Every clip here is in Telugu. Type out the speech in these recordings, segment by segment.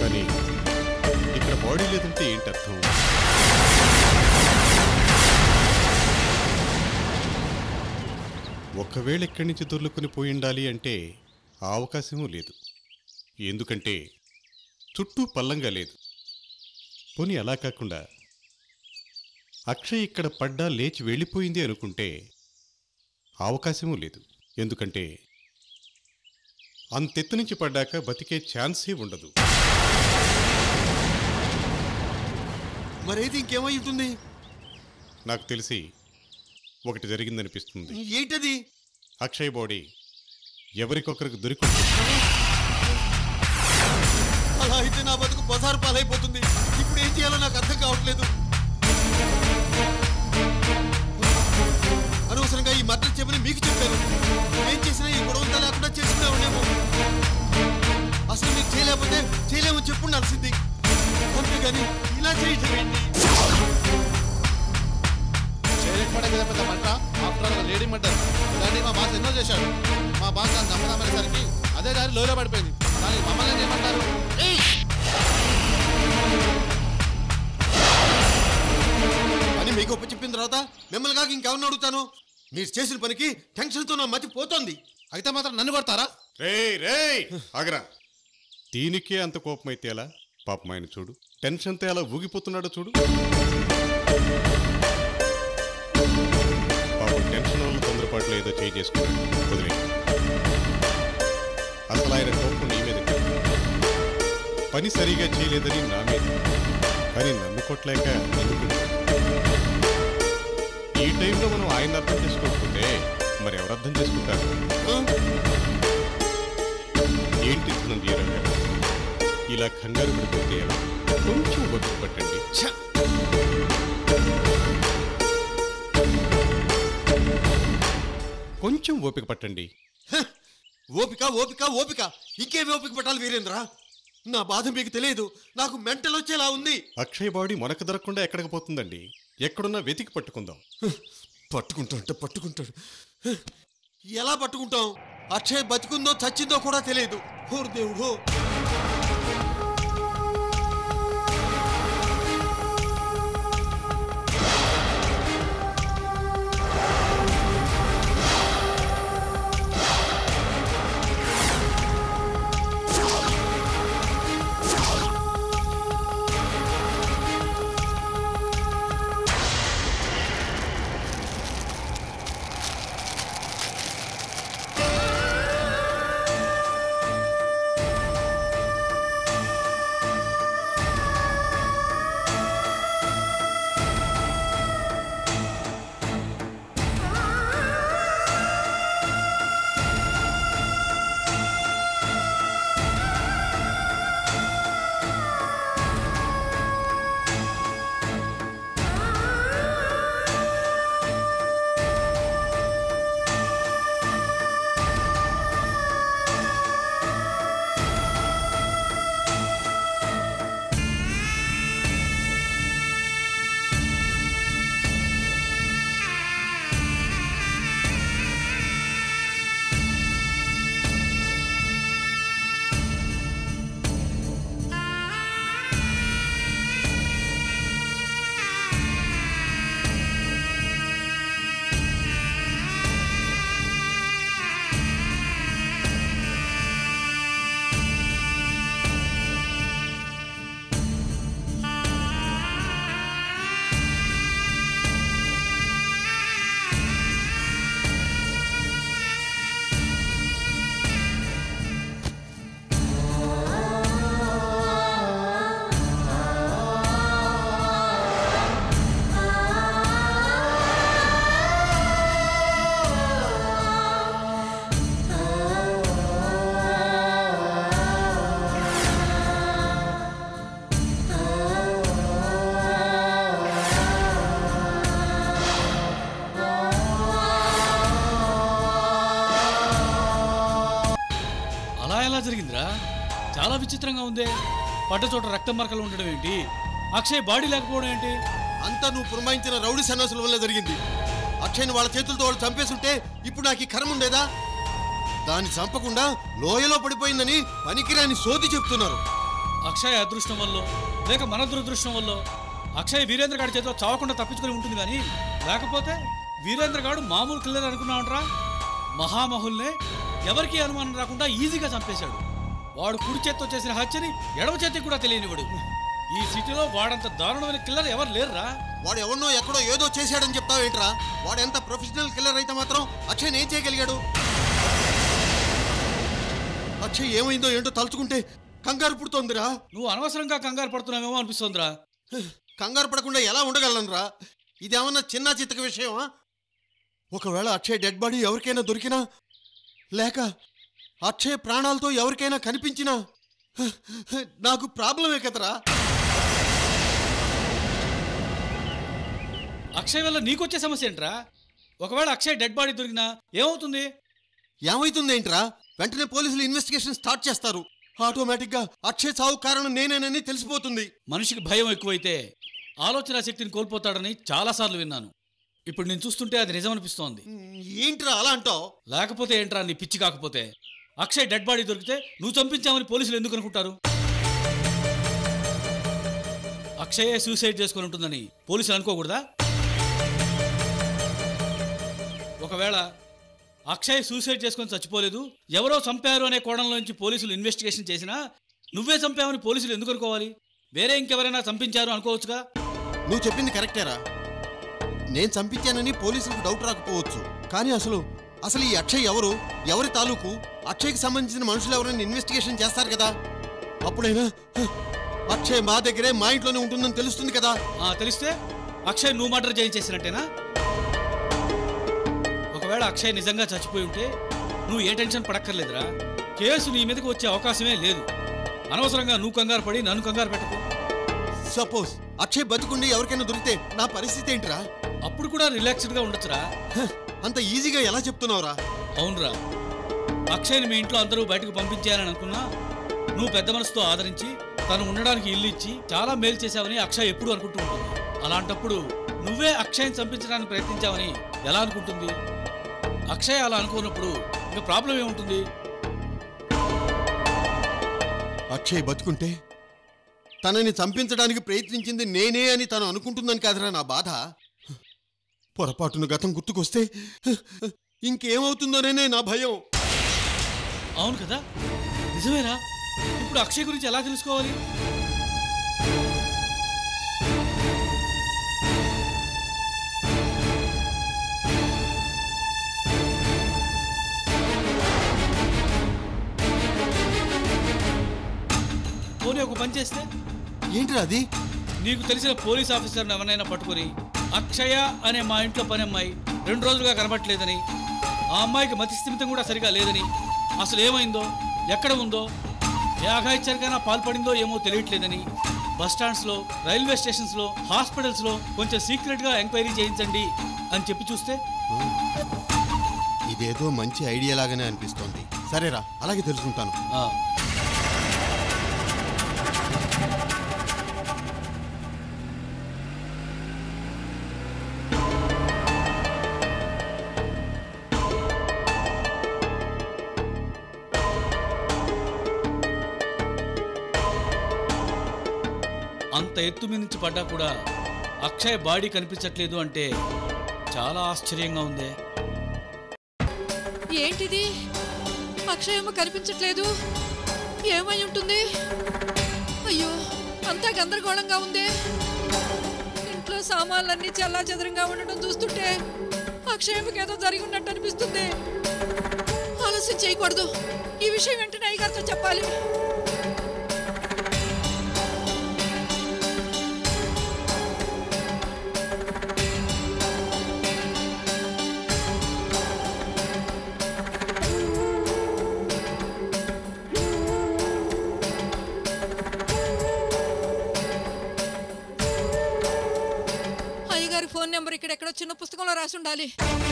కానీ ఇక్కడ బాడీ లేదంటే ఏంటి అర్థం ఒకవేళ ఇక్కడి నుంచి దొర్లుకొని పోయి ఉండాలి అంటే ఆ అవకాశమూ లేదు ఎందుకంటే చుట్టూ పల్లంగా లేదు పోనీ అలా కాకుండా అక్షయ్ ఇక్కడ పడ్డా లేచి వెళ్ళిపోయింది అనుకుంటే ఆ అవకాశమూ లేదు ఎందుకంటే అంతెత్తు నుంచి పడ్డాక బతికే ఛాన్సే ఉండదు మరేది ఇంకేమై ఉంటుంది నాకు తెలిసి ఒకటి జరిగిందనిపిస్తుంది ఏంటది అక్షయ్ బాడీ ఎవరికొకరికి దొరికి అలా అయితే నా బతుకు బజారు పాలైపోతుంది ఇప్పుడు ఏం చేయాలో నాకు అర్థం కావట్లేదు అనవసరంగా ఈ మద్దతు చెప్పని మీకు చెప్పాను ఏం చేసినా ఈ గొడవంతా లేకుండా చేసుకునే ఉండేమో అసలు మీకు చేయలేకపోతే చేయలేమని చెప్పుండాల్సింది అంతేగాని ఇలా చేయటం ఏంటి చేయలేకపోవడం కదా పెద్ద మంట ఆఫ్టర్ ఆల్ లేడీ మర్డర్ ఇలాంటి మా బాస్ ఎన్నో చేశాడు మా బాస్ దాన్ని నమ్మదామనేసరికి అదే దారి లోలో పడిపోయింది దానికి మమ్మల్ని ఏం చేయమంటారు అని మీకు ఒప్ప చెప్పిన తర్వాత మిమ్మల్ని కాక ఇంకెవరిని అడుగుతాను మీరు చేసిన పనికి టెన్షన్తో నా మతి పోతోంది అయితే మాత్రం నన్ను కొడతారా రే రే ఆగరా దీనికే అంత కోపమైతే ఎలా పాపం ఆయన చూడు టెన్షన్తో ఎలా ఊగిపోతున్నాడో చూడు పాపం టెన్షన్ వల్ల తొందరపాటులో ఏదో చేయి చేసుకున్నాడు వదిలే అసలు ఆయన కోపం నీ మీద కాదు. పని సరిగా చేయలేదని నా మీద కానీ నన్ను కొట్టలేక నన్ను కొట్టాడు. ఈ టైంలో మనం ఆయన అర్థం చేసుకోకపోతే మరి ఎవరు అర్థం చేసుకుంటారు ఏంటి నందీరా గారు ఇలా కంగారు పడిపోతే ఎలా కొంచెం ఒత్తిడి పట్టండి ఛ! కొంచెం ఓపిక పట్టండి హ! ఓపిక ఓపిక ఓపిక ఇంకేమి ఓపిక పట్టాలి వీరేంద్ర నా బాధ మీకు తెలియదు నాకు మెంటల్ వచ్చేలా ఉంది అక్షయ్ బాడీ మనకు దొరకకుండా ఎక్కడికి పోతుందండి ఎక్కడున్నా వెతికి పట్టుకుందాం పట్టుకుంటాడు పట్టుకుంటాడు హ! ఎలా పట్టుకుంటాం అక్షయ్ బతికుందో చచ్చిందో కూడా తెలియదు ఓర్ దేవుడు అలా ఎలా జరిగిందిరా చాలా విచిత్రంగా ఉందే పడ్డ చోట రక్తం మరకలు ఉండడం ఏంటి అక్షయ్ బాడీ లేకపోవడం ఏంటి అంతా నువ్వు పురమాయించిన రౌడీ సన్యాసుల వల్ల జరిగింది అక్షయ్ని వాళ్ళ చేతులతో వాళ్ళు చంపేస్తుంటే ఇప్పుడు నాకు ఈ కర్మ ఉండేదా దాన్ని చంపకుండా లోయలో పడిపోయిందని పనికిరాని సోది చెప్తున్నారు అక్షయ్ అదృష్టం వల్ల లేక మన దురదృష్టం వల్ల అక్షయ్ వీరేంద్ర గారి చేతిలో చావకుండా తప్పించుకొని ఉంటుంది కానీ లేకపోతే వీరేంద్ర గాడు మామూలు కిల్లర్ అనుకున్నావుంట్రా మహామహుల్నే ఎవరికీ అనుమానం రాకుండా ఈజీగా చంపేశాడు వాడు కుడి చేత్తో చేసిన హత్యని ఎడమ చేతికి కూడా తెలియనివాడు ఈ సిటీలో వాడంత దారుణమైన కిల్లర్ ఎవరు లేరురా వాడు ఎవరినో ఎక్కడో ఏదో చేశాడని చెప్తావేంట్రా వాడు ఎంత ప్రొఫెషనల్ కిల్లర్ అయితే మాత్రం అక్షయ్ ఏం చేయగలిగాడు అక్షయ్ ఏమైందో ఏంటో తలుచుకుంటే కంగారు పుడుతోందిరా నువ్వు అనవసరంగా కంగారు పడుతున్నావేమో అనిపిస్తోందిరా కంగారు పడకుండా ఎలా ఉండగలనురా ఇదేమన్నా చిన్న చిత్తక విషయమా ఒకవేళ అక్షయ్ డెడ్ బాడీ ఎవరికైనా దొరికినా లేక అక్షయ్ ప్రాణాలతో ఎవరికైనా కనిపించినా నాకు ప్రాబ్లమే కదరా అక్షయ్ వల్ల నీకొచ్చే సమస్య ఏంట్రా ఒకవేళ అక్షయ్ డెడ్ బాడీ దొరికినా ఏమవుతుంది ఏమైతుందేంట్రా వెంటనే పోలీసులు ఇన్వెస్టిగేషన్ స్టార్ట్ చేస్తారు ఆటోమేటిక్గా అక్షయ్ చావు కారణం నేనేనని తెలిసిపోతుంది మనిషికి భయం ఎక్కువైతే ఆలోచన శక్తిని కోల్పోతాడని చాలాసార్లు విన్నాను ఇప్పుడు నేను చూస్తుంటే అది నిజం అనిపిస్తోంది ఏంట్రా అలా అంటావు లేకపోతే ఏంట్రా నీ పిచ్చి కాకపోతే అక్షయ్ డెడ్ బాడీ దొరికితే నువ్వు చంపించామని పోలీసులు ఎందుకు అనుకుంటారు అక్షయే సూసైడ్ చేసుకొని ఉంటుందని పోలీసులు అనుకోకూడదా ఒకవేళ అక్షయ్ సూసైడ్ చేసుకొని చచ్చిపోలేదు ఎవరో చంపారు అనే కోణంలో నుంచి పోలీసులు ఇన్వెస్టిగేషన్ చేసినా నువ్వే చంపావని పోలీసులు ఎందుకు అనుకోవాలి వేరే ఇంకెవరైనా చంపించారు అనుకోవచ్చుగా నువ్వు చెప్పింది కరెక్టేరా నేను చంపించానని పోలీసులకు డౌట్ రాకపోవచ్చు కానీ అసలు అసలు ఈ అక్షయ్ ఎవరు ఎవరి తాలూకు అక్షయ్కి సంబంధించిన మనుషులు ఎవరైనా ఇన్వెస్టిగేషన్ చేస్తారు కదా అప్పుడైనా హ, అక్షయ్ మా దగ్గరే మా ఇంట్లోనే ఉంటుందని తెలుస్తుంది కదా ఆ, తెలిస్తే అక్షయ్ నువ్వు మర్డర్ చేయించేసినట్టేనా ఒకవేళ అక్షయ్ నిజంగా చచ్చిపోయి ఉంటే నువ్వు ఏ టెన్షన్ పడక్కర్లేదురా కేసు నీ మీదకి వచ్చే అవకాశమే లేదు అనవసరంగా నువ్వు కంగారు పడి నన్ను కంగారు పెట్టకు సపోజ్ అక్షయ్ బతికుండి ఎవరికైనా దొరికితే నా పరిస్థితి ఏంట్రా అప్పుడు కూడా రిలాక్స్డ్గా ఉండొచ్చురా హ, అంత ఈజీగా ఎలా చెప్తున్నావురా అవునరా అక్షయ్ని మీ ఇంట్లో అందరూ బయటకు పంపించేయాలని అనుకున్నా నువ్వు పెద్ద మనసుతో ఆదరించి తను ఉండడానికి ఇల్లు ఇచ్చి చాలా మేలు చేశావని అక్షయ్ ఎప్పుడు అనుకుంటూ ఉంటుంది అలాంటప్పుడు నువ్వే అక్షయ్ని చంపించడానికి ప్రయత్నించావని ఎలా అనుకుంటుంది అక్షయ్ అలా అనుకున్నప్పుడు ఇంకా ప్రాబ్లం ఏముంటుంది అక్షయ్ బతుకుంటే తనని చంపించడానికి ప్రయత్నించింది నేనే అని తను అనుకుంటుందని కాదురా నా బాధ పొరపాటును గతం గుర్తుకొస్తే ఇంకేమవుతుందోనే నా భయం అవును కదా నిజమేనా ఇప్పుడు అక్షయ్ గురించి ఎలా తెలుసుకోవాలి పోనీ ఒక పని చేస్తే ఏంటిరా అది నీకు తెలిసిన పోలీస్ ఆఫీసర్ని ఎవరైనా పట్టుకొని అక్షయ అనే మా ఇంట్లో పని అమ్మాయి రెండు రోజులుగా కనబట్టలేదని ఆ అమ్మాయికి మతి స్థిమితం కూడా సరిగా లేదని అసలు ఏమైందో ఎక్కడ ఉందో ఏ అఘాయిత్యానికైనా పాల్పడిందో ఏమో తెలియట్లేదని బస్ స్టాండ్స్లో రైల్వే స్టేషన్స్లో హాస్పిటల్స్లో కొంచెం సీక్రెట్గా ఎంక్వైరీ చేయించండి అని చెప్పి చూస్తే ఇదేదో మంచి ఐడియా లాగానే అనిపిస్తోంది సరేరా అలాగే తెలుసుకుంటాను ఆ, అంత ఎత్తు మీద నుంచి పడ్డా కూడా అక్షయ్ బాడీ కనిపించట్లేదు అంటే చాలా ఆశ్చర్యంగా ఉంది ఏంటిది అక్షయమ్మ కనిపించట్లేదు ఏమై ఉంటుంది అయ్యో అంతా గందరగోళంగా ఉంది ఇంట్లో సామాన్లన్నీ చల్లా చెదరంగా ఉండడం చూస్తుంటే అక్షయమ్మకి ఏదో జరిగి ఉన్నట్టు అనిపిస్తుంది ఆలస్యం చేయకూడదు ఈ విషయం వెంటనే అయ్యగారితో చెప్పాలి అయ్యగారి ఫోన్ నెంబర్ ఇక్కడ ఎక్కడో చిన్న పుస్తకంలో రాసి ఉండాలి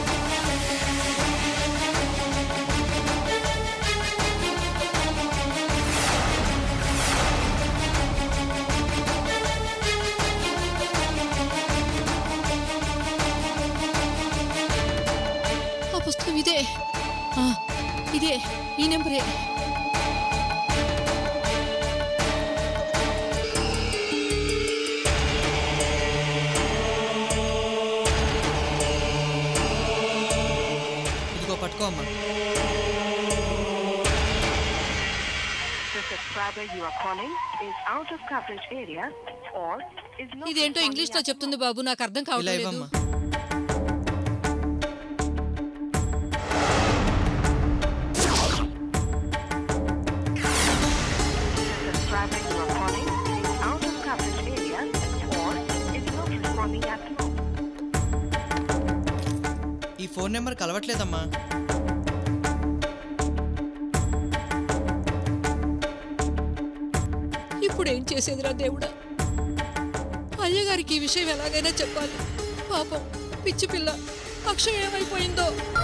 ఆ పుస్తకం ఇదే ఆ, ఇదే ఈ నెంబరే subscriber you are calling is out of coverage area or is not ఇదేంటో responding ఇంగ్లీష్ లో at the చెప్తుంది బాబు నాకు అర్థం ఇలా కావట్లేదు ఇవ్వమ్మా The subscriber you are calling is out of coverage area or is not responding at the moment. ఈ ఫోన్ నెంబర్ కలవట్లేదమ్మా ఇప్పుడు ఏం చేసేదిరా దేవుడా అయ్యగారికి ఈ విషయం ఎలాగైనా చెప్పాలి పాపం పిచ్చి పిల్ల అక్షయం ఏమైపోయిందో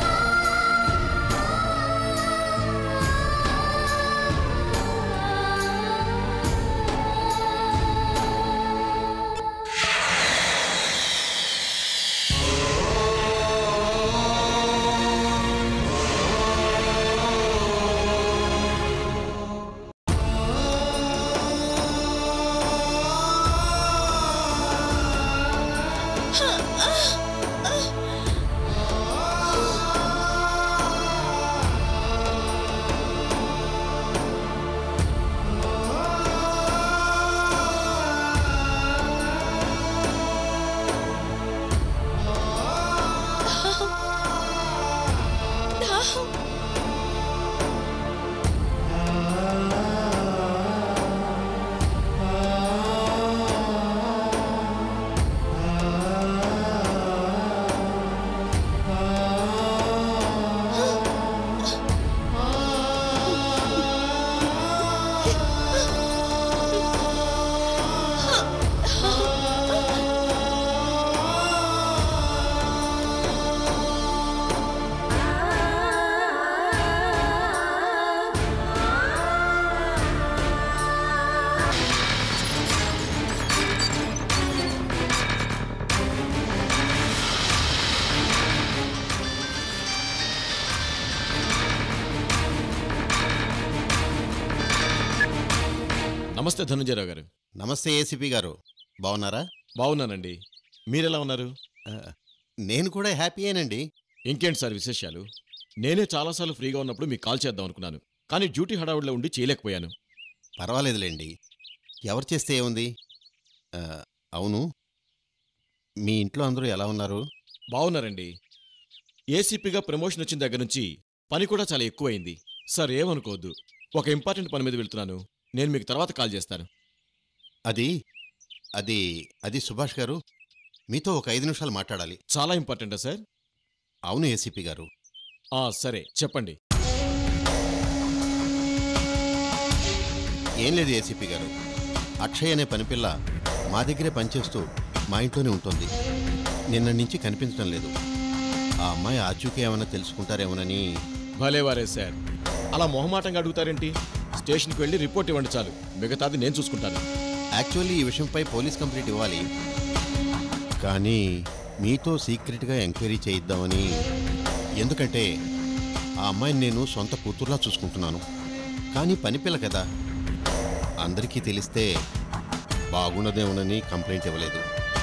నమస్తే ధనుంజయరావు గారు నమస్తే ఏసీపీ గారు బాగున్నారా బాగున్నానండి మీరెలా ఉన్నారు ఆ, నేను కూడా హ్యాపీయేనండి ఇంకేంటి సార్ విశేషాలు నేనే చాలాసార్లు ఫ్రీగా ఉన్నప్పుడు మీకు కాల్ చేద్దాం అనుకున్నాను కానీ డ్యూటీ హడావుడిలో ఉండి చేయలేకపోయాను పర్వాలేదులేండి ఎవరు చేస్తే ఏముంది ఆ, అవును మీ ఇంట్లో అందరూ ఎలా ఉన్నారు బాగున్నారండి ఏసీపీగా ప్రమోషన్ వచ్చిన దగ్గర నుంచి పని కూడా చాలా ఎక్కువైంది సార్ ఏమనుకోవద్దు ఒక ఇంపార్టెంట్ పని మీద వెళ్తున్నాను నేను మీకు తర్వాత కాల్ చేస్తాను అది అది అది సుభాష్ గారు మీతో ఒక ఐదు నిమిషాలు మాట్లాడాలి చాలా ఇంపార్టెంటా సార్ అవును ఏసీపీ గారు ఆ సరే చెప్పండి ఏం లేదు ఏసీపీ గారు అక్షయ్ అనే పనిపిల్ల మా దగ్గరే పనిచేస్తూ మా ఇంట్లోనే ఉంటుంది నిన్న నుంచి కనిపించడం లేదు ఆ అమ్మాయి ఆచూకీ ఏమైనా తెలుసుకుంటారేమోనని భలేవారే సార్ అలా మొహమాటంగా అడుగుతారేంటి స్టేషన్కి వెళ్ళి రిపోర్ట్ ఇవ్వండి చాలు మిగతాది నేను చూసుకుంటాను యాక్చువల్లీ ఈ విషయంపై పోలీస్ కంప్లైంట్ ఇవ్వాలి కానీ మీతో సీక్రెట్గా ఎంక్వైరీ చేయిద్దామని ఎందుకంటే ఆ అమ్మాయిని నేను సొంత కూతుర్లా చూసుకుంటున్నాను కానీ పనిపిల్ల కదా అందరికీ తెలిస్తే బాగుండదేమోనని కంప్లైంట్ ఇవ్వలేదు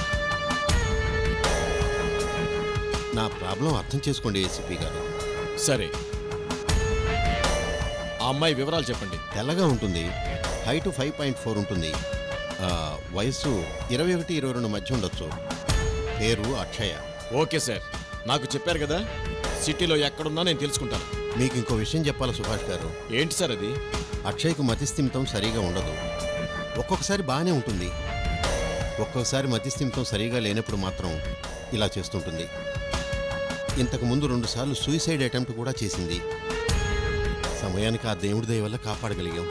నా ప్రాబ్లం అర్థం చేసుకోండి ఏసీపీ గారు సరే ఆ అమ్మాయి వివరాలు చెప్పండి తెల్లగా ఉంటుంది హైట్ ఫైవ్ పాయింట్ ఫోర్ ఉంటుంది ఆ, వయస్సు ఇరవై ఒకటి ఇరవై రెండు మధ్య ఉండొచ్చు పేరు అక్షయ ఓకే సార్ నాకు చెప్పారు కదా సిటీలో ఎక్కడున్నా నేను తెలుసుకుంటాను మీకు ఇంకో విషయం చెప్పాలి సుభాష్ గారు ఏంటి సార్ అది అక్షయ్కు మతిస్థిమితం సరిగా ఉండదు ఒక్కొక్కసారి బాగానే ఉంటుంది ఒక్కొక్కసారి మతిస్థిమితం సరిగా లేనప్పుడు మాత్రం ఇలా చేస్తుంటుంది ఇంతకు ముందు రెండుసార్లు సూసైడ్ అటెంప్ట్ కూడా చేసింది సమయానికి ఆ దేవుడి దయ వల్ల కాపాడగలిగాం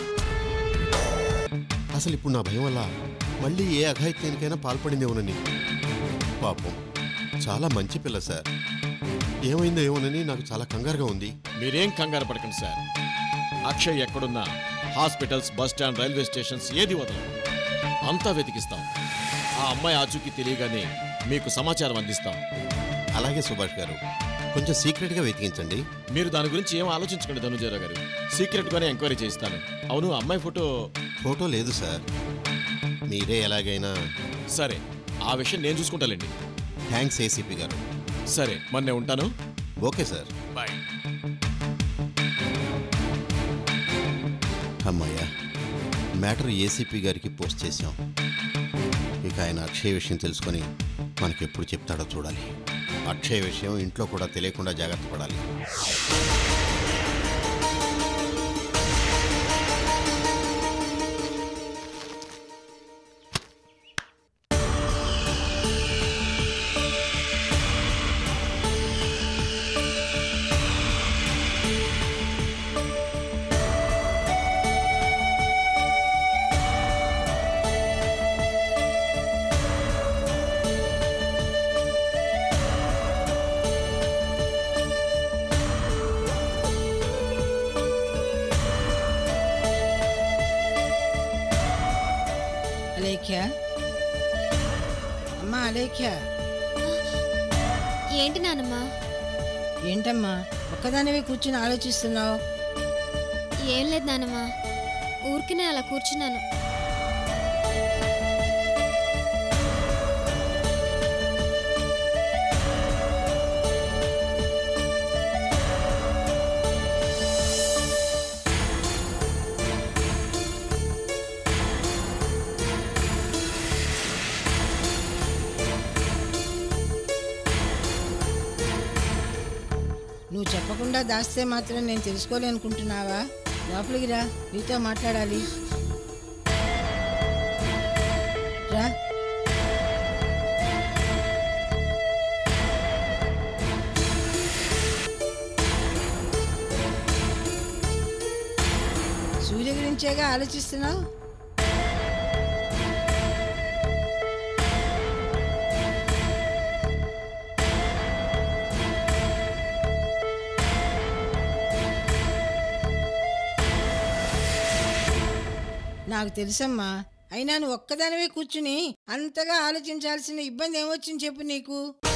అసలు ఇప్పుడు నా భయం వల్ల మళ్ళీ ఏ అఘాయిత్యానికైనా పాల్పడిందేమోనని పాపం చాలా మంచి పిల్ల సార్ ఏమైందో ఏమోనని నాకు చాలా కంగారుగా ఉంది మీరేం కంగారు పడకండి సార్ అక్షయ్ ఎక్కడున్నా hospitals bus stand railway stations ఏది వదలం అంతా వెతికిస్తాం ఆ అమ్మాయి ఆచూకీ తెలియగానే మీకు సమాచారం అందిస్తాం అలాగే సుభాష్ గారు కొంచెం సీక్రెట్గా వెతికించండి మీరు దాని గురించి ఏం ఆలోచించకండి ధనుంజయరావు గారు సీక్రెట్గానే ఎంక్వైరీ చేయిస్తాను అవును అమ్మాయి ఫోటో ఫోటో లేదు సార్ మీరే ఎలాగైనా సరే ఆ విషయం నేను చూసుకుంటానండి థ్యాంక్స్ ఏసీపీ గారు సరే మరి నేను ఉంటాను ఓకే సార్ మ్యాటర్ ఏసీపీ గారికి పోస్ట్ చేశాం ఇక ఆయన అక్షయ్ విషయం తెలుసుకొని మనకి ఎప్పుడు చెప్తాడో చూడాలి అక్షయ్ విషయం ఇంట్లో కూడా తెలియకుండా జాగ్రత్త పడాలి అలేఖ్య అమ్మా అలేఖ్య ఏంటి నానమ్మా ఏంటమ్మా ఒక్కదానివే కూర్చుని ఆలోచిస్తున్నావు ఏం లేదు నానమ్మా ఊరికినే అలా కూర్చున్నాను నువ్వు చెప్పకుండా దాస్తే మాత్రం నేను తెలుసుకోలేనుకుంటున్నావా లోపలికి రా నీతో మాట్లాడాలి రా సూర్య గురించేగా ఆలోచిస్తున్నావు నాకు తెలుసమ్మా అయినా నువ్వు ఒక్కదానివే కూర్చుని అంతగా ఆలోచించాల్సిన ఇబ్బంది ఏమొచ్చింది చెప్పు నీకు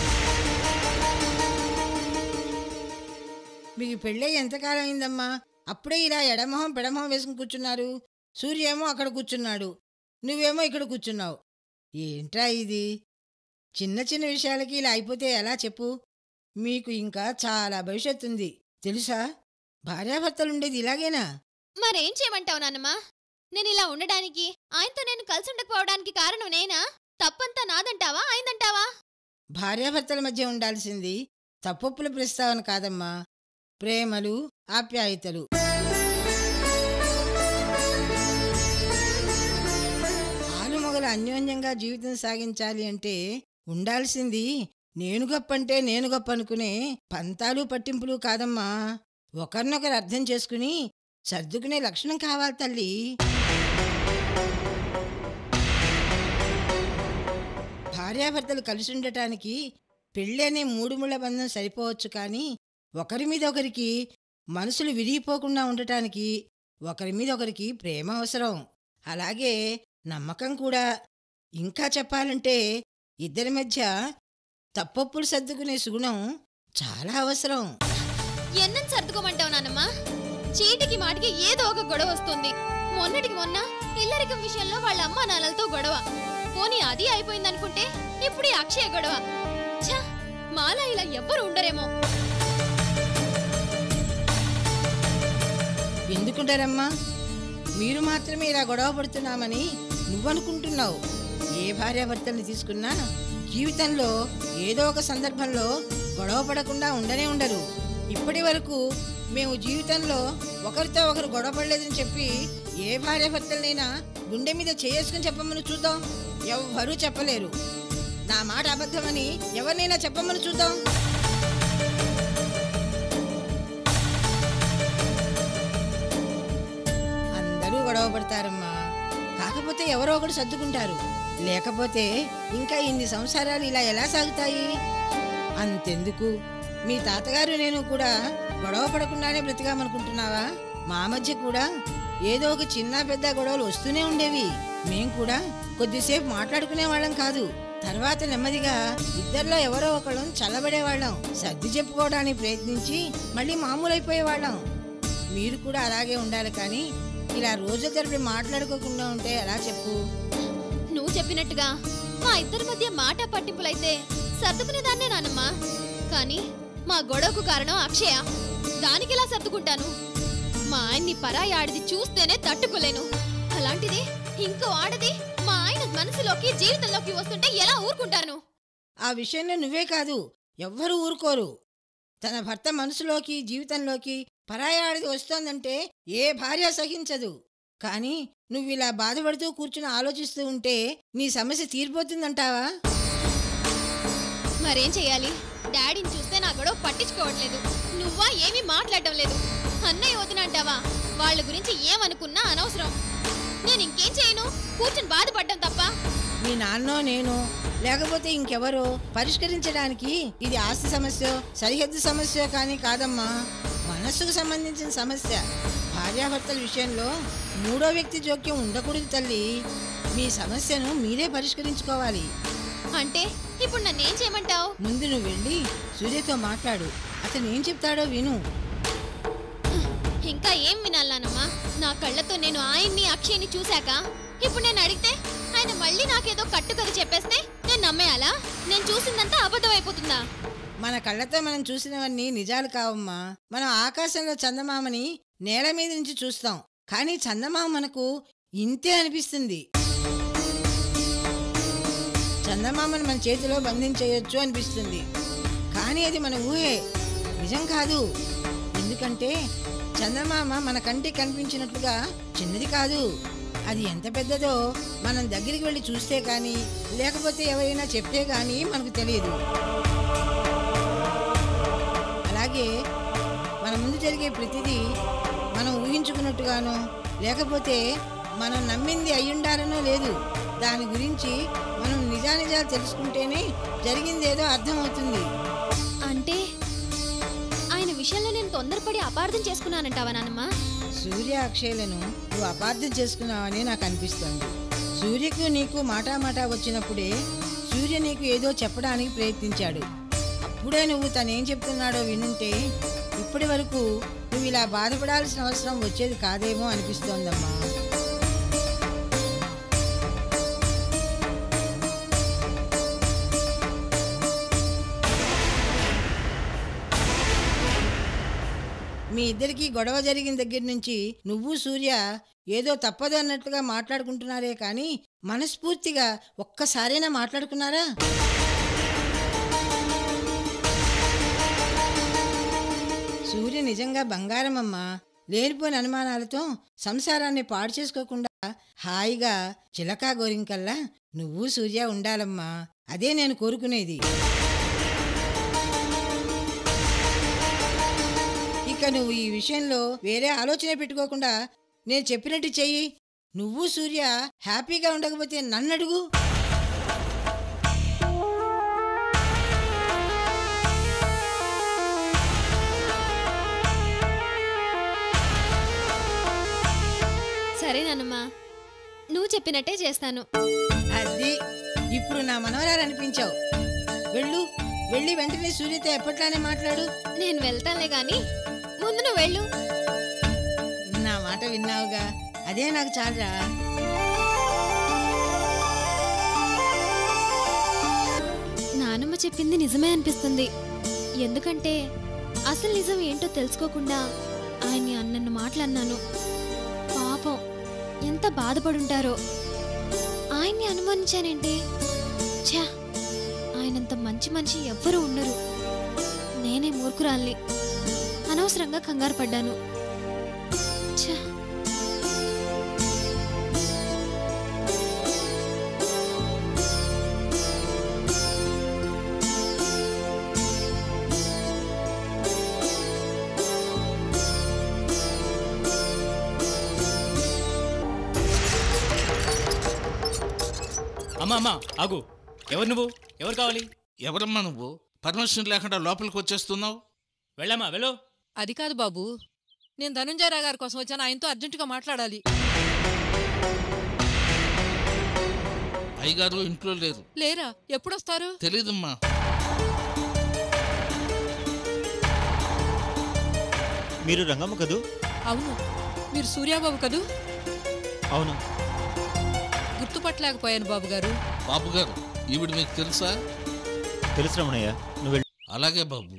మీకు పెళ్ళై ఎంతకాలం అయిందమ్మా అప్పుడే ఇలా ఎడమొహం పెడమొహం వేసుకుని కూర్చున్నారు సూర్య ఏమో అక్కడ కూర్చున్నాడు నువ్వేమో ఇక్కడ కూర్చున్నావు ఏంట్రా ఇది చిన్న చిన్న విషయాలకి ఇలా అయిపోతే ఎలా చెప్పు మీకు ఇంకా చాలా భవిష్యత్తు ఉంది తెలుసా భార్యాభర్తలుండేది ఇలాగేనా మరేం చేయమంటావు నాన్నమ్మా నేను ఇలా ఉండడానికి ఆయనతో నేను కలిసి ఉండకపోవడానికి కారణం నేనా తప్పంతా నాదంటావా ఆయనంటావా భార్యాభర్తల మధ్య ఉండాల్సింది తప్పొప్పుల ప్రస్తావన కాదమ్మా ప్రేమలు ఆప్యాయతలు ఆలుమొగలు అన్యోన్యంగా జీవితం సాగించాలి అంటే ఉండాల్సింది నేను గొప్పంటే నేను గొప్ప అనుకునే పంతాలు పట్టింపులు కాదమ్మా ఒకరినొకరు అర్థం చేసుకుని సర్దుకునే లక్షణం కావాలి తల్లి భార్యాభర్తలు కలిసి ఉండటానికి పెళ్ళి అనే మూడు ముళ్ళ బంధం సరిపోవచ్చు కానీ ఒకరి మీద ఒకరికి మనసులు విరిగిపోకుండా ఉండటానికి ఒకరి మీద ఒకరికి ప్రేమ అవసరం అలాగే నమ్మకం కూడా ఇంకా చెప్పాలంటే ఇద్దరి మధ్య తప్పొప్పులు సర్దుకునే సుగుణం చాలా అవసరం ఎన్నం సర్దుకోమంటావు నాన్నమ్మా చీటికి మాటికి ఏదో ఒక గొడవ వస్తుంది మొన్నటికి మొన్న ఇల్లరికం విషయంలో వాళ్ళ అమ్మా నాన్నలతో గొడవ పోనీ అది అయిపోయిందనుకుంటే ఇప్పుడు ఈ అక్షయ గొడవ ఛ మాలా ఇలా ఎవ్వరు ఉండరేమో ఎందుకుంటారమ్మా మీరు మాత్రమే ఇలా గొడవ పడుతున్నామని నువ్వనుకుంటున్నావు ఏ భార్యాభర్తల్ని తీసుకున్నా జీవితంలో ఏదో ఒక సందర్భంలో గొడవ పడకుండా ఉండనే ఉండరు ఇప్పటి వరకు మేము జీవితంలో ఒకరితో ఒకరు గొడవ పడలేదని చెప్పి ఏ భార్యాభర్తలనైనా గుండె మీద చేసుకుని చెప్పమని చూద్దాం ఎవ్వరూ చెప్పలేరు నా మాట అబద్ధమని ఎవరినైనా చెప్పమని చూద్దాం అందరూ గొడవ పడతారమ్మా కాకపోతే ఎవరో ఒకడు సర్దుకుంటారు లేకపోతే ఇంకా ఇన్ని సంసారాలు ఇలా ఎలా సాగుతాయి అంతెందుకు మీ తాతగారు నేను కూడా గొడవ పడకుండానే బ్రతికామనుకుంటున్నావా మా మధ్య కూడా ఏదో ఒక చిన్న పెద్ద గొడవలు వస్తూనే ఉండేవి మేం కూడా కొద్దిసేపు మాట్లాడుకునే వాళ్ళం కాదు తర్వాత నెమ్మదిగా ఇద్దరిలో ఎవరో ఒకళ్ళం చల్లబడేవాళ్ళం సర్ది చెప్పుకోవడానికి ప్రయత్నించి మళ్ళీ మామూలైపోయేవాళ్ళం మీరు కూడా అలాగే ఉండాలి కానీ ఇలా రోజు తరబడి మాట్లాడుకోకుండా ఉంటే ఎలా చెప్పు నువ్వు చెప్పినట్టుగా మా ఇద్దరి మధ్య మాట పట్టింపులైతే సర్దుకునేదాన్నే నానమ్మా కానీ మా గొడవకు కారణం అక్షయ దానికెలా సర్దుకుంటాను మా ఆయన్ని పరాయి ఆడిది చూస్తేనే తట్టుకోలేను అలాంటిది ఇంకో ఆడది మా ఆయన మనసులోకి జీవితంలోకి వస్తుంటే ఎలా ఊరుకుంటాను ఆ విషయంలో నువ్వే కాదు ఎవ్వరూ ఊరుకోరు తన భర్త మనసులోకి జీవితంలోకి పరాయాడిది వస్తోందంటే ఏ భార్య సహించదు కానీ నువ్వు ఇలా బాధపడుతూ కూర్చుని ఆలోచిస్తూ ఉంటే నీ సమస్య తీరిపోతుందంటావా మరేం చేయాలి డాడీని చూస్తే నా గొడవ పట్టించుకోవట్లేదు నువ్వా ఏమీ మాట్లాడటం లేదు అన్నయ్య వదిన అంటావా వాళ్ళ గురించి ఏమనుకున్నా అనవసరం నేను ఇంకేం చేయను కూర్చుని బాధపడ్డం తప్ప మీ నాన్నో నేను లేకపోతే ఇంకెవరో పరిష్కరించడానికి ఇది ఆస్తి సమస్య సరిహద్దు సమస్య కానీ కాదమ్మా మనస్సుకు సంబంధించిన సమస్య భార్యాభర్తల విషయంలో మూడో వ్యక్తి జోక్యం ఉండకూడదు తల్లి మీ సమస్యను మీరే పరిష్కరించుకోవాలి అంటే ఇప్పుడు నన్నేం చేయమంటావు ముందు నువ్వు వెళ్ళి సూర్యతో మాట్లాడు అతను ఏం చెప్తాడో విను ఇంకా ఏం వినాలనమ్మా నా కళ్ళతో నేను ఆయన్ని అక్షయ్ని చూశాక ఇప్పుడు నేను అడిగితే ఆయన మళ్ళీ నాకేదో కట్టుకథ చెప్పేస్తే నేను నమ్మేయాలా నేను చూసిందంతా అబద్ధం అయిపోతుందా మన కళ్ళతో మనం చూసినవన్నీ నిజాలు కావమ్మా మనం ఆకాశంలో చందమామని నేల మీద నుంచి చూస్తాం కానీ చందమామ మనకు ఇంతే అనిపిస్తుంది చందమామను మన చేతిలో బంధించేయొచ్చు అనిపిస్తుంది కానీ అది మన ఊహే నిజం కాదు ఎందుకంటే చందమామ మన కంటికి కనిపించినట్లుగా చిన్నది కాదు అది ఎంత పెద్దదో మనం దగ్గరికి వెళ్ళి చూస్తే కానీ లేకపోతే ఎవరైనా చెప్తే కానీ మనకు తెలియదు అలాగే మన ముందు జరిగే ప్రతిదీ మనం ఊహించుకున్నట్టుగానో లేకపోతే మనం నమ్మింది అయ్యుండాలనో లేదు దాని గురించి మనం నిజానిజాలు తెలుసుకుంటేనే జరిగిందేదో అర్థమవుతుంది అంటే ఆయన విషయంలో నేను తొందరపడి అపార్థం చేసుకున్నానంటావా నాన్నమ్మ సూర్య అక్షయలను నువ్వు అపార్థం చేసుకున్నావని నాకు అనిపిస్తోంది సూర్యకు నీకు మాటామాటా వచ్చినప్పుడే సూర్య నీకు ఏదో చెప్పడానికి ప్రయత్నించాడు అప్పుడే నువ్వు తనేం చెప్తున్నాడో వినుంటే ఇప్పటి వరకు నువ్వు ఇలా బాధపడాల్సిన అవసరం వచ్చేది కాదేమో అనిపిస్తోందమ్మా మీ ఇద్దరికి గొడవ జరిగిన దగ్గర నుంచి నువ్వు సూర్య ఏదో తప్పదు అన్నట్లుగా మాట్లాడుకుంటున్నారే కానీ మనస్ఫూర్తిగా ఒక్కసారైనా మాట్లాడుకున్నారా సూర్య నిజంగా బంగారం అమ్మా లేనిపోని అనుమానాలతో సంసారాన్ని పాడు చేసుకోకుండా హాయిగా చిలకా గోరింకల్లా నువ్వు సూర్య ఉండాలమ్మా అదే నేను కోరుకునేది ఇక నువ్వు ఈ విషయంలో వేరే ఆలోచన పెట్టుకోకుండా నేను చెప్పినట్టు చెయ్యి నువ్వు సూర్య హ్యాపీగా ఉండకపోతే నన్ను అడుగు సరే నాన్నమ్మ నువ్వు చెప్పినట్టే చేస్తాను అది ఇప్పుడు నా మనవరాలు అనిపించావు వెళ్ళు వెళ్ళి వెంటనే సూర్యతో ఎప్పట్లానే మాట్లాడు నేను వెళ్తానులే గాని ముందు నువ్వు వెళ్ళు నా మాట విన్నావుగా అదే నాకు చాలరా నానమ్మ చెప్పింది నిజమే అనిపిస్తుంది ఎందుకంటే అసలు నిజం ఏంటో తెలుసుకోకుండా ఆయన్ని అన్నన్ను మాటలన్నాను పాపం ఎంత బాధపడుంటారో ఆయన్ని అనుమానించానేంటి ఛా ఆయనంత మంచి మనిషి ఎవ్వరూ ఉండరు నేనే మూర్ఖురాల్ని అనవసరంగా కంగారు పడ్డాను ఛా అమ్మా అమ్మా ఆగు ఎవరు నువ్వు ఎవరు కావాలి ఎవరమ్మా నువ్వు పర్మిషన్ లేకుండా లోపలికి వచ్చేస్తున్నావు వెళ్ళమ్మా వెళ్ళు అది కాదు బాబు నేను ధనుంజయరావు గారి కోసం వచ్చాను ఆయనతో అర్జెంటుగా మాట్లాడాలి అయ్యగారు ఇంట్లో లేరు లేరా ఎప్పుడొస్తారు తెలీదమ్మా మీరు రంగమ్మ కదూ అవును మీరు సూర్యాబాబు కదూ అవును గుర్తుపట్టలేకపోయాను బాబు గారు బాబు గారు ఈవిడ మీకు తెలుసా తెలుసు రమణయ్య నువ్వు వెళ్ళు అలాగే బాబు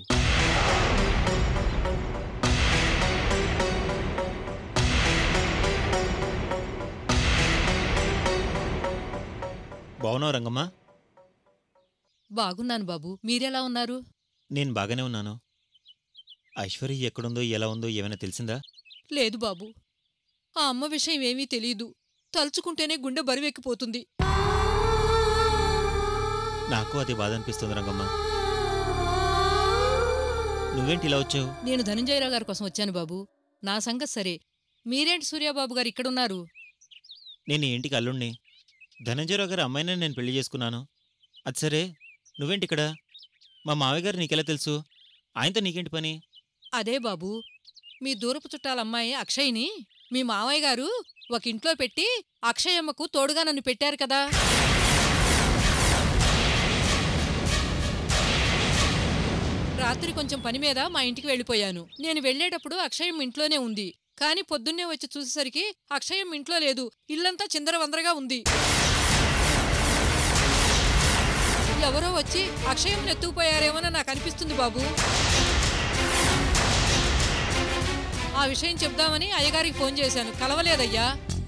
బాగున్నావు రంగమ్మ బాగున్నాను బాబు మీరెలా ఉన్నారు నేను బాగానే ఉన్నాను ఐశ్వర్య ఎక్కడుందో ఎలా ఉందో ఏమైనా తెలిసిందా లేదు బాబు ఆ అమ్మ విషయం ఏమీ తెలీదు తలుచుకుంటేనే గుండె బరువెక్కిపోతుంది నాకు అది బాధ అనిపిస్తుంది రంగమ్మ నువ్వేంటి ఇలా వచ్చావు నేను ధనంజయరావు గారి కోసం వచ్చాను బాబు నా సంగతి సరే మీరేంటి సూర్యాబాబు గారు ఇక్కడున్నారు నేను ఈ ఇంటికి అల్లుణ్ణి ధనంజయరావు గారి అమ్మాయినే నేను పెళ్లి చేసుకున్నాను అది సరే నువ్వేంటి ఇక్కడ మా మావయ్య గారు నీకెలా తెలుసు ఆయనతో నీకేంటి పని అదే బాబు మీ దూరపు చుట్టాల అమ్మాయి అక్షయ్ని మీ మావయ్య గారు ఒక ఇంట్లో పెట్టి అక్షయమ్మకు తోడుగా నన్ను పెట్టారు కదా రాత్రి కొంచెం పని మీద మా ఇంటికి వెళ్ళిపోయాను నేను వెళ్ళేటప్పుడు అక్షయం ఇంట్లోనే ఉంది కానీ పొద్దున్నే వచ్చి చూసేసరికి అక్షయం ఇంట్లో లేదు ఇల్లంతా చిందరవందరగా ఉంది ఎవరో వచ్చి అక్షయం ఎత్తుకుపోయారేమోనని నాకు అనిపిస్తుంది బాబు ఆ విషయం చెప్దామని అయ్యగారికి ఫోన్ చేశాను కలవలేదయ్యా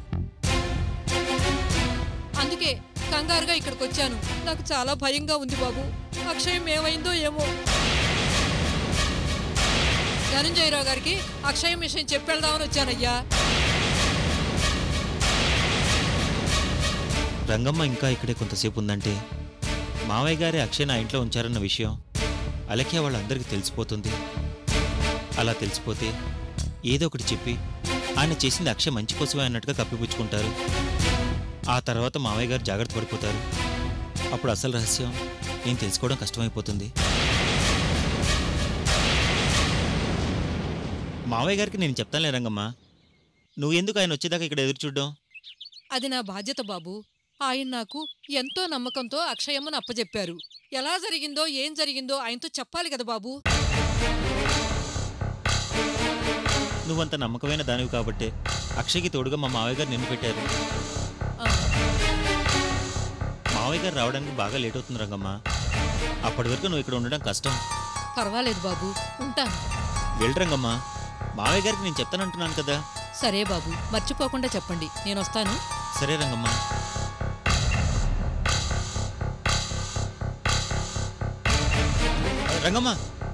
అందుకే కంగారుగా ఇక్కడికి వచ్చాను నాకు చాలా భయంగా ఉంది బాబు అక్షయం ఏమైందో ఏమో ధనంజయరావు గారికి అక్షయం విషయం చెప్పేద్దామని వచ్చానయ్యా రంగమ్మ ఇంకా ఇక్కడే కొంతసేపు ఉందంటే మావయ్య గారి అక్షయ్ నా ఇంట్లో ఉంచారన్న విషయం అలఖ్య వాళ్ళందరికీ తెలిసిపోతుంది అలా తెలిసిపోతే ఏదో ఒకటి చెప్పి ఆయన చేసింది అక్షయ్ మంచి కోసమే అన్నట్టుగా కప్పిపుచ్చుకుంటారు ఆ తర్వాత మావయ్య గారు జాగ్రత్త పడిపోతారు అప్పుడు అసలు రహస్యం నేను తెలుసుకోవడం కష్టమైపోతుంది మావయ్య గారికి నేను చెప్తానులే రంగమ్మ నువ్వు ఎందుకు ఆయన వచ్చేదాకా ఇక్కడ ఎదురు చూడడం అది నా బాధ్యత బాబు ఆయన నాకు ఎంతో నమ్మకంతో అక్షయమ్మను అప్పచెప్పారు ఎలా జరిగిందో ఏం జరిగిందో ఆయనతో చెప్పాలి కదా బాబు నువ్వంత నమ్మకమైన దానివి కాబట్టే అక్షయ్కి తోడుగా మా మావయ్య గారు నిన్ను పెట్టారు మావయ్య గారు రావడానికి బాగా లేట్ అవుతుంది రంగమ్మ అప్పటి వరకు నువ్వు ఇక్కడ ఉండడం కష్టం పర్వాలేదు బాబు ఉంటాను వెళ్ళి రంగమ్మ మావయ్య గారికి నేను చెప్తానంటున్నాను కదా సరే బాబు మర్చిపోకుండా చెప్పండి నేను వస్తాను సరే రంగమ్మ రంగమ్మ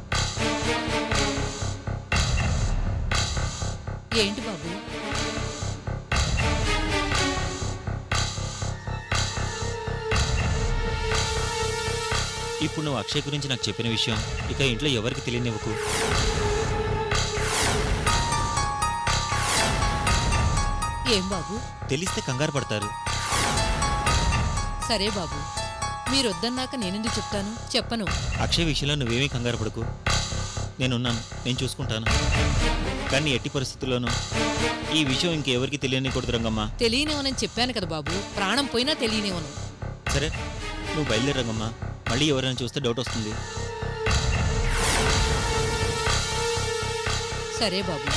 ఏంటి బాబు ఇప్పుడు నువ్వు అక్షయ్ గురించి నాకు చెప్పిన విషయం ఇక ఇంట్లో ఎవరికి తెలియనివ్వకు ఏం బాబు తెలిస్తే కంగారు పడతారు సరే బాబు మీరొద్దన్నాక నేనెందుకు చెప్తాను చెప్పను అక్షయ్ విషయంలో నువ్వేమీ కంగారు పడకు నేనున్నాను నేను చూసుకుంటాను కానీ ఎట్టి పరిస్థితుల్లోనూ ఈ విషయం ఇంకెవరికి తెలియనికూడదు రంగమ్మ తెలియనివనని చెప్పాను కదా బాబు ప్రాణం పోయినా తెలియనివను సరే నువ్వు బయలుదేరు రంగమ్మ మళ్ళీ ఎవరైనా చూస్తే డౌట్ వస్తుంది సరే బాబు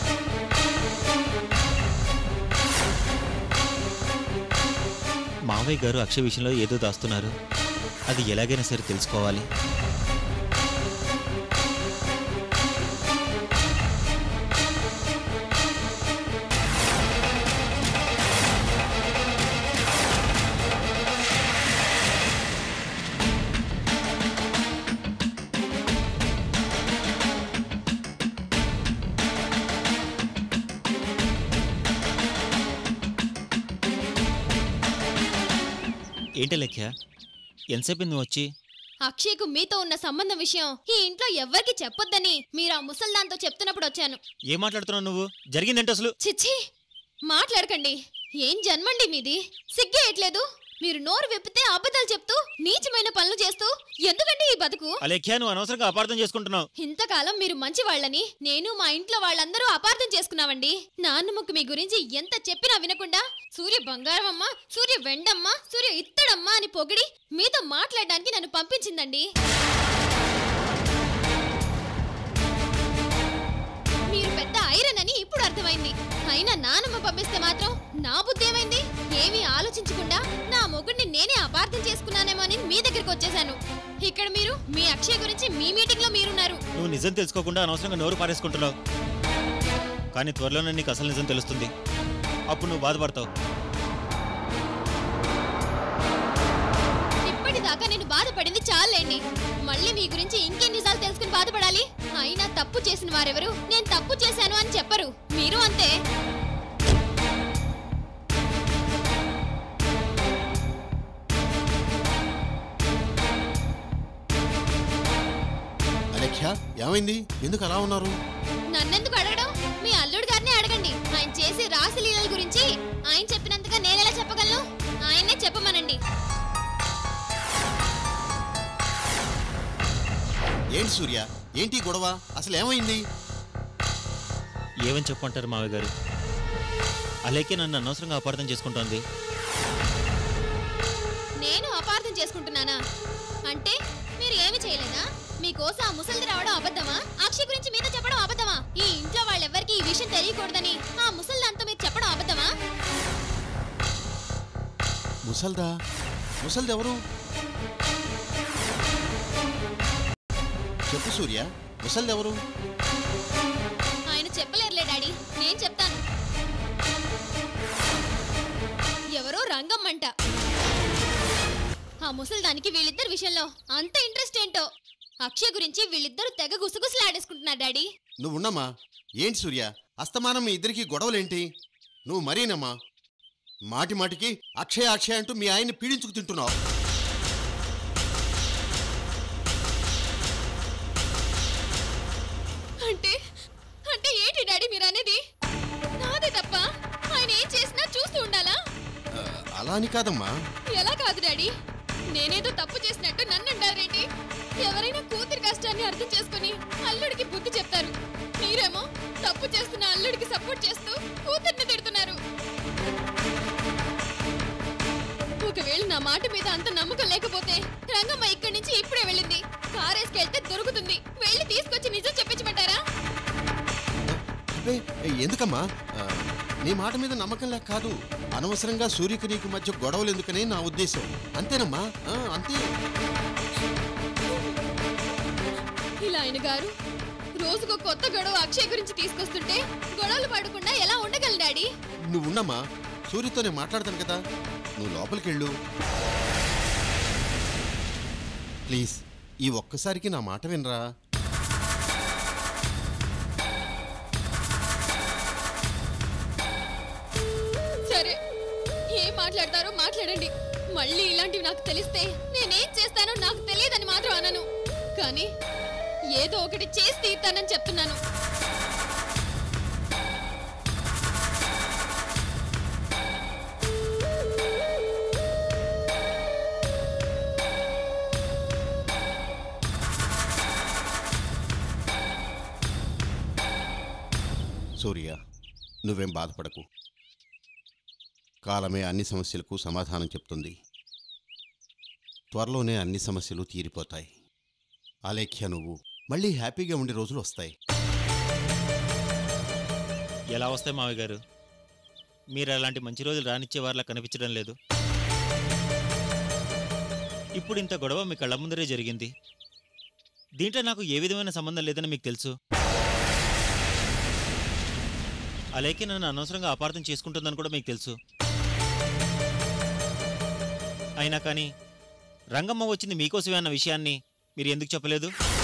మావయ్య గారు అక్షయ్ విషయంలో ఏదో దాస్తున్నారు అది ఎలాగైనా సరే తెలుసుకోవాలి ఏంటి లెఖ్య ఎంతసేపు నువ్వు వచ్చి అక్షయ్కు మీతో ఉన్న సంబంధం విషయం ఈ ఇంట్లో ఎవ్వరికి చెప్పొద్దని మీరు ఆ ముసల్దాంతో చెప్తున్నప్పుడు వచ్చాను ఏం మాట్లాడుతున్నావు నువ్వు జరిగిందేంటి అసలు చిచ్చి మాట్లాడకండి ఏం జన్మండి మీది సిగ్గేయట్లేదు మీరు నోరు విప్పితే అబద్ధాలు చెప్తూ నీచమైన పనులు చేస్తూ ఎందుకండి ఈ బతుకు అలేఖ్య నువ్వు అనవసరంగా అపార్థం చేసుకుంటున్నావు ఇంతకాలం మీరు మంచి వాళ్ళని నేను మా ఇంట్లో వాళ్ళందరూ అపార్థం చేసుకున్నామండి నాన్నమ్మకు మీ గురించి ఎంత చెప్పినా వినకుండా సూర్య బంగారమమ్మ సూర్య వెండమ్మ సూర్య ఇత్తడమ్మ అని పొగిడి మీతో మాట్లాడడానికి నన్ను పంపించిందండి మీరు పెద్ద ఐరన్ అని ఇప్పుడు అర్థమైంది అయినా నానమ్మ పంపిస్తే మాత్రం నా బుద్ధి ఏమైంది ఏమీ ఆలోచించకుండా నా మొగుడిని నేనే అపార్థం చేసుకున్నానేమో అని మీ దగ్గరికి వచ్చేసాను ఇక్కడ మీరు మీ అక్షయ్ గురించి మీ మీటింగ్ లో మీరున్నారు నువ్వు నిజం తెలుసుకోకుండా అనవసరంగా నోరు పారేసుకుంటున్నావు కానీ త్వరలోనే నీకు అసలు నిజం తెలుస్తుంది అప్పుడు నువ్వు బాధపడతావు మళ్ళీ మీ గురించి ఇంకే నిజాలు తెలుసుకుని బాధపడాలి అయినా తప్పు చేసిన వారెవరు నేను తప్పు చేశాను అని చెప్పరు మీరు అంతే అలెఖ్య ఏమైంది ఎందుకు అలా ఉన్నారు నన్నెందుకు అడగడం మీ అల్లుడు గారిని అడగండి ఆయన చేసే రాసలీలల గురించి ఆయన చెప్పినంతగా నేనెలా చెప్పగలను ఆయన్నే చెప్పమనండి ఏంటి సూర్య ఏంటి ఈ గొడవ అసలు ఏమైంది ఏమని చెప్పంటారు మావయ్య గారు అలేకే నన్ను అనవసరంగా అపార్థం చేసుకుంటోంది నేను అపార్థం చేసుకుంటున్నానా అంటే మీరు ఏమి చేయలేదా మీకోసం ఆ ముసలిది రావడం అబద్ధమా అక్షయ్ గురించి మీతో చెప్పడం అబద్ధమా ఈ ఇంట్లో వాళ్ళెవ్వరికి ఈ విషయం తెలియకూడదని ఆ ముసలిదాంతో మీరు చెప్పడం అబద్ధమా ముసల్దా ముసల్ది ఎవరు చెప్పు సూర్య ముసల్ది ఎవరు ఆయన చెప్పలేరులే డాడీ నేను చెప్తాను ఎవరో రంగమ్మంట ఆ ముసలిదానికి వీళ్ళిద్దరి విషయంలో అంత ఇంట్రెస్ట్ ఏంటో అక్షయ్ గురించి వీళ్ళిద్దరూ తెగ గుసగుసలాడేసుకుంటున్నారు డాడీ నువ్వు ఉన్నమ్మా ఏంటి సూర్య అస్తమానం మీ ఇద్దరికి గొడవలేంటి నువ్వు మరీనమ్మా మాటి మాటికి అక్షయ అక్షయ అంటూ మీ ఆయన్ని పీడించుకు తింటున్నావు అంటే అంటే ఏంటి డాడీ మీరు అనేది నాదే తప్ప ఆయన ఏం చేసినా చూస్తూ ఉండాలా ఆ, అలా అని కాదమ్మా ఎలా కాదు డాడీ నేనేదో తప్పు చేసినట్టు నన్ను అంటారేంటి ఎవరైనా కూతురి కష్టాన్ని అర్థం చేసుకుని అల్లుడికి బుద్ధి చెప్తారు మీరేమో తప్పు చేస్తున్న అల్లుడికి సపోర్ట్ చేస్తూ కూతుర్ని తిడుతున్నారు ఒకవేళ నా మాట మీద అంత నమ్మకం లేకపోతే రంగమ్మ ఇక్కడి నుంచి ఇప్పుడే వెళ్ళింది కారేసుకెళ్తే దొరుకుతుంది వెళ్ళి తీసుకొచ్చి నిజం చెప్పించమంటారా అబ్బే ఎందుకమ్మా ఆ, నీ మాట మీద నమ్మకం లేక కాదు అనవసరంగా సూర్యకి నీకు మధ్య గొడవలు ఎందుకని నా ఉద్దేశం అంతేనమ్మా ఆ, అంతే ఇలా ఆయన గారు రోజుకో కొత్త గొడవ అక్షయ్ గురించి తీసుకొస్తుంటే గొడవలు పడకుండా ఎలా ఉండగలను డాడీ నువ్వు ఉన్నమ్మా సూర్యతో నేను మాట్లాడతాను కదా నువ్వు లోపలికి వెళ్ళు ప్లీజ్ ఈ ఒక్కసారికి నా మాట వినరా సరే ఏం మాట్లాడతారో మాట్లాడండి మళ్ళీ ఇలాంటివి నాకు తెలిస్తే నేనేం చేస్తానో నాకు తెలియదని మాత్రం అనను కానీ ఏదో ఒకటి చేసి తీస్తానని చెప్తున్నాను సూర్య నువ్వేం బాధపడకు కాలమే అన్ని సమస్యలకు సమాధానం చెప్తుంది త్వరలోనే అన్ని సమస్యలు తీరిపోతాయి అలేఖ్య నువ్వు మళ్ళీ హ్యాపీగా ఉండే రోజులు వస్తాయి ఎలా వస్తాయి మావయ్య గారు మీరు అలాంటి మంచి రోజులు రానిచ్చే వారిలా కనిపించడం లేదు ఇప్పుడు ఇంత గొడవ మీ కళ్ళ ముందరే జరిగింది దీంట్లో నాకు ఏ విధమైన సంబంధం లేదని మీకు తెలుసు అలాగే నన్ను అనవసరంగా అపార్థం చేసుకుంటుందని కూడా మీకు తెలుసు అయినా కానీ రంగమ్మ వచ్చింది మీకోసమే అన్న విషయాన్ని మీరు ఎందుకు చెప్పలేదు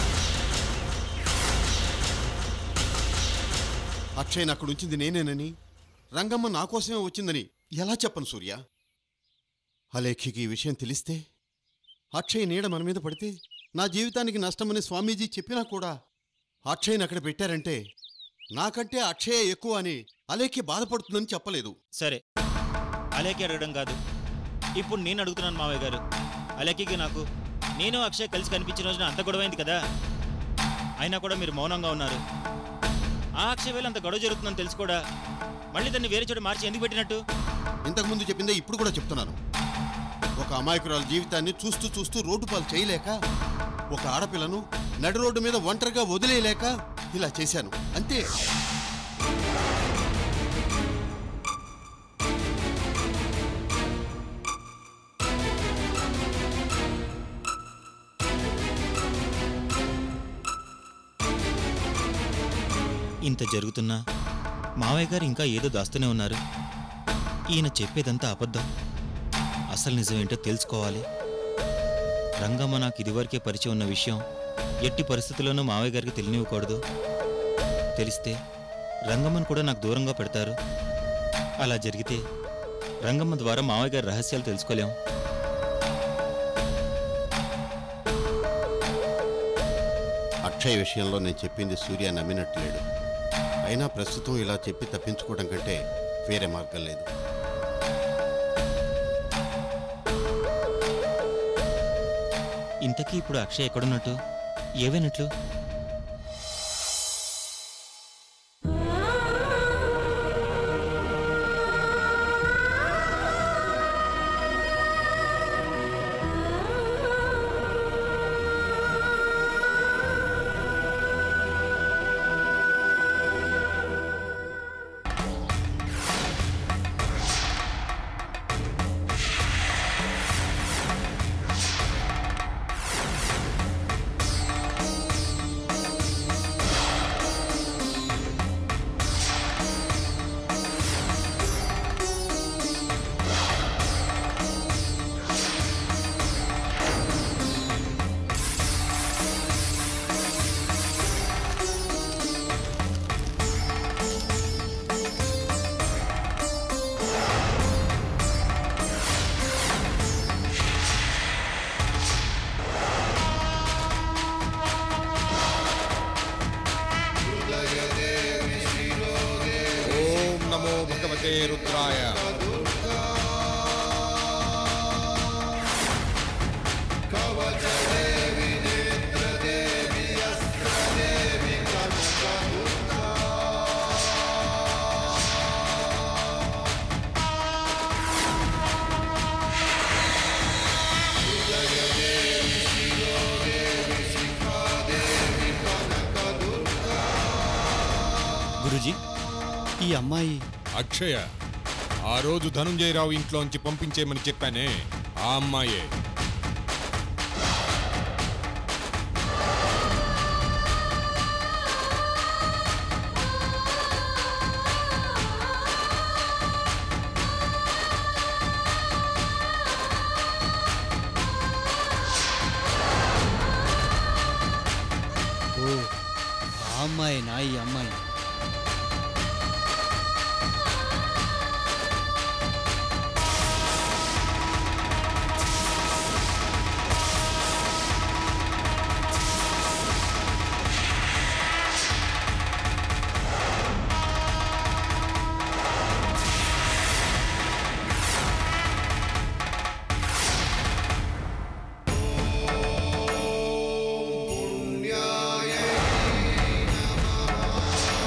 అక్షయ్ అక్కడ ఉంచింది నేనేనని రంగమ్మ నా కోసమే వచ్చిందని ఎలా చెప్పను సూర్య అలేఖ్యకి ఈ విషయం తెలిస్తే అక్షయ్ నీడ మన మీద పడితే నా జీవితానికి నష్టమని స్వామీజీ చెప్పినా కూడా అక్షయ్ని అక్కడ పెట్టారంటే నాకంటే అక్షయ ఎక్కువ అని అలేఖ్య బాధపడుతుందని చెప్పలేదు సరే అలేకి అడగడం కాదు ఇప్పుడు నేను అడుగుతున్నాను మావయ్య గారు అలేకికి నాకు నేను అక్షయ్ కలిసి కనిపించిన రోజున అంత గొడవైంది కదా అయినా కూడా మీరు మౌనంగా ఉన్నారు ఆ అక్షయ్ వేళ అంత గొడవ జరుగుతుందని తెలిసి కూడా మళ్ళీ దాన్ని వేరే చోట మార్చి ఎందుకు పెట్టినట్టు ఇంతకుముందు చెప్పిందే ఇప్పుడు కూడా చెప్తున్నాను ఒక అమాయకురాల జీవితాన్ని చూస్తూ చూస్తూ రోడ్డు పాలు చేయలేక ఒక ఆడపిల్లను నడి రోడ్డు మీద ఒంటరిగా వదిలేయలేక ఇలా చేశాను అంతే ఇంత జరుగుతున్నా మావయ్య గారు ఇంకా ఏదో దాస్తూనే ఉన్నారు ఈయన చెప్పేదంతా అబద్ధం అసలు నిజమేంటో తెలుసుకోవాలి రంగమ్మ నాకు ఇదివరకే పరిచయం ఉన్న విషయం ఎట్టి పరిస్థితుల్లోనూ మావయ్య గారికి తెలియనివ్వకూడదు తెలిస్తే రంగమ్మను కూడా నాకు దూరంగా పెడతారు అలా జరిగితే రంగమ్మ ద్వారా మావయ్య గారి రహస్యాలు తెలుసుకోలేం అక్షయ్ విషయంలో నేను చెప్పింది సూర్య నమ్మినట్లేడు అయినా ప్రస్తుతం ఇలా చెప్పి తప్పించుకోవడం కంటే వేరే మార్గం లేదు ఇంతకీ ఇప్పుడు అక్షయ్ ఎక్కడున్నట్టు ఏవైనట్లు ఓం నమో భగవతే రుద్రాయ గురుజీ ఈ అమ్మాయి అక్షయ ఆ రోజు ధనుంజయరావు ఇంట్లోంచి పంపించేయమని చెప్పానే ఆ అమ్మాయే ఓ ఆ అమ్మాయి నా ఈ అమ్మాయి పుణ్యాయ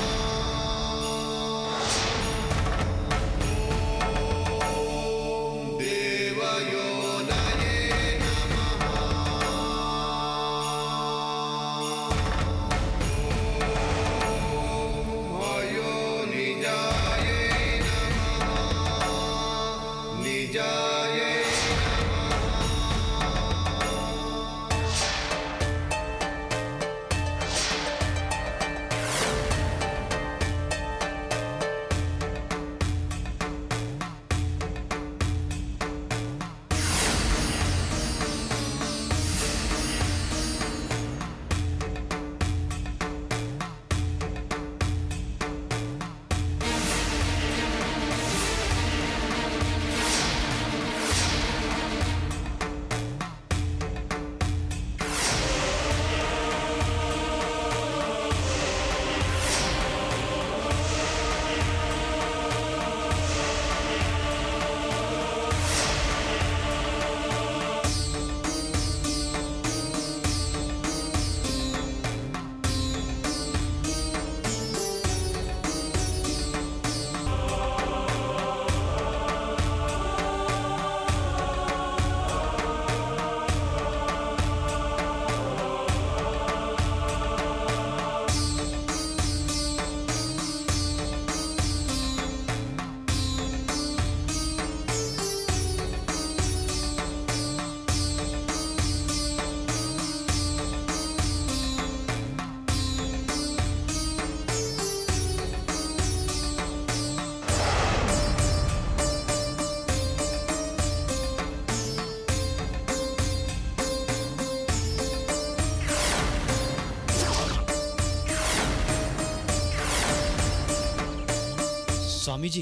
స్వామీజీ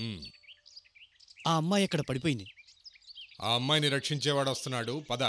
ఆ అమ్మాయి అక్కడ పడిపోయింది ఆ అమ్మాయిని రక్షించేవాడు వస్తున్నాడు పద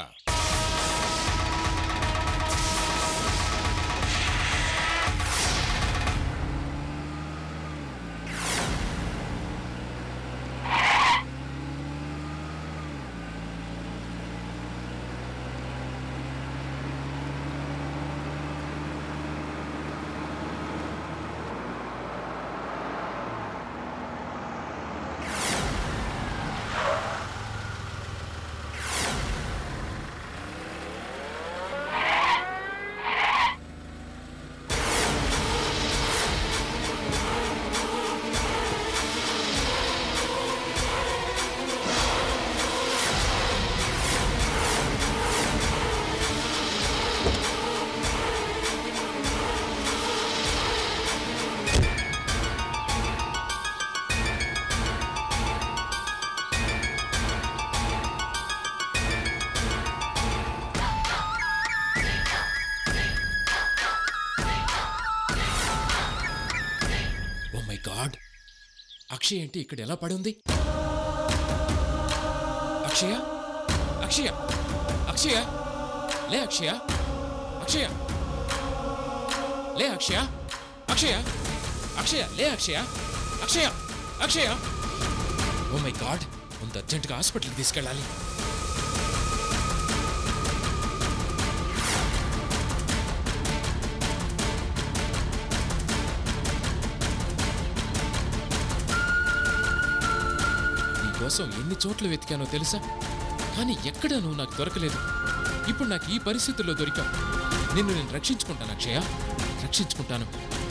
ఓ మై గాడ్ అక్షయ్ ఏంటి ఇక్కడ ఎలా పడి ఉంది అక్షయ అక్షయ అక్షయ లే అక్షయ అక్షయ లే అక్షయ అక్షయ అక్షయ లే అక్షయ అక్షయ అక్షయ ఓ మై గాడ్ ముందు అర్జెంటుగా హాస్పిటల్కి తీసుకెళ్ళాలి నీకోసం ఎన్ని చోట్ల వెతికానో తెలుసా కానీ ఎక్కడా నువ్వు నాకు దొరకలేదు ఇప్పుడు నాకు ఈ పరిస్థితుల్లో దొరికావు నిన్ను నేను రక్షించుకుంటాను అక్షయ రక్షించుకుంటాను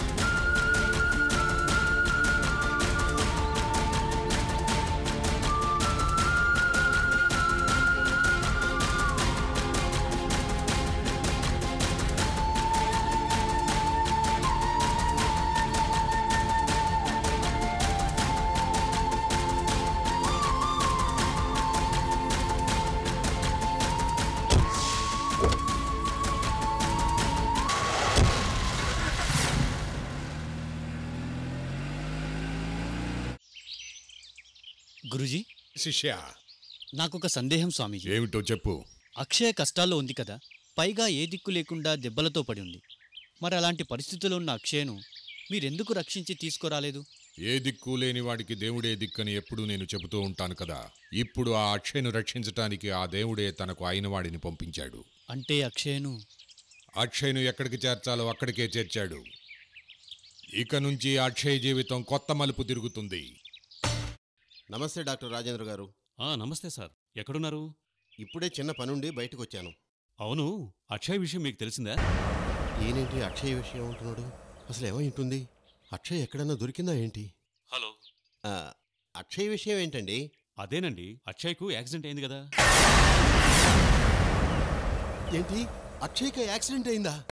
గురుజీ శిష్య నాకొక సందేహం స్వామీజీ ఏమిటో చెప్పు అక్షయ కష్టాల్లో ఉంది కదా పైగా ఏ దిక్కు లేకుండా దెబ్బలతో పడి ఉంది మరి అలాంటి పరిస్థితుల్లో ఉన్న అక్షయను మీరెందుకు రక్షించి తీసుకురాలేదు ఏ దిక్కు లేని వాడికి దేవుడే దిక్కని ఎప్పుడూ నేను చెబుతూ ఉంటాను కదా ఇప్పుడు ఆ అక్షయను రక్షించటానికి ఆ దేవుడే తనకు అయిన వాడిని పంపించాడు అంటే అక్షయను అక్షయ్ను ఎక్కడికి చేర్చాలో అక్కడికే చేర్చాడు ఇక నుంచి అక్షయ్ జీవితం కొత్త మలుపు తిరుగుతుంది నమస్తే డాక్టర్ రాజేంద్ర గారు నమస్తే సార్ ఎక్కడున్నారు ఇప్పుడే చిన్న పనుండి బయటకు వచ్చాను అవును అక్షయ్ విషయం మీకు తెలిసిందా ఈయనేంటి అక్షయ్ విషయం అంటున్నాడు అసలు ఏమై ఉంటుంది అక్షయ్ ఎక్కడన్నా దొరికిందా ఏంటి హలో ఆ, అక్షయ్ విషయం ఏంటండి అదేనండి అక్షయ్కు యాక్సిడెంట్ అయింది కదా ఏంటి అక్షయ్కి యాక్సిడెంట్ అయిందా